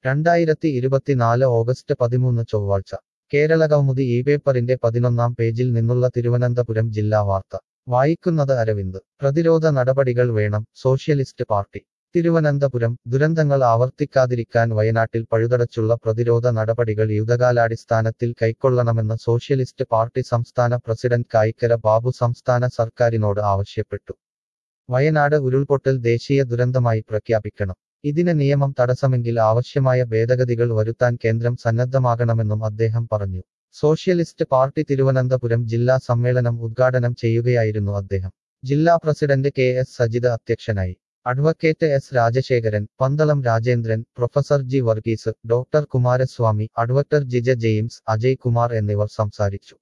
രണ്ടായിരത്തി ഇരുപത്തിനാല് ഓഗസ്റ്റ് പതിമൂന്ന് ചൊവ്വാഴ്ച കേരളകൗമുദി ഈ പേപ്പറിന്റെ പതിനൊന്നാം പേജിൽ നിന്നുള്ള തിരുവനന്തപുരം ജില്ലാ വാർത്ത വായിക്കുന്നത് അരവിന്ദ് പ്രതിരോധ നടപടികൾ വേണം സോഷ്യലിസ്റ്റ് പാർട്ടി തിരുവനന്തപുരം ദുരന്തങ്ങൾ ആവർത്തിക്കാതിരിക്കാൻ വയനാട്ടിൽ പഴുതടച്ചുള്ള പ്രതിരോധ നടപടികൾ യുദ്ധകാലാടിസ്ഥാനത്തിൽ കൈക്കൊള്ളണമെന്ന് സോഷ്യലിസ്റ്റ് പാർട്ടി സംസ്ഥാന പ്രസിഡന്റ് കായിക്കര ബാബു സംസ്ഥാന സർക്കാരിനോട് ആവശ്യപ്പെട്ടു വയനാട് ഉരുൾപൊട്ടൽ ദേശീയ ദുരന്തമായി പ്രഖ്യാപിക്കണം ഇതിന് നിയമം തടസ്സമെങ്കിൽ ആവശ്യമായ ഭേദഗതികൾ വരുത്താൻ കേന്ദ്രം സന്നദ്ധമാകണമെന്നും അദ്ദേഹം പറഞ്ഞു സോഷ്യലിസ്റ്റ് പാർട്ടി തിരുവനന്തപുരം ജില്ലാ സമ്മേളനം ഉദ്ഘാടനം ചെയ്യുകയായിരുന്നു അദ്ദേഹം ജില്ലാ പ്രസിഡന്റ് കെ എസ് സജിത അധ്യക്ഷനായി advocate S Rajasekharan Pandalam Rajendran professor G Varghese doctor Kumaraswamy advocate Jija James Ajay Kumar എന്നിവർ സംസാരിച്ചു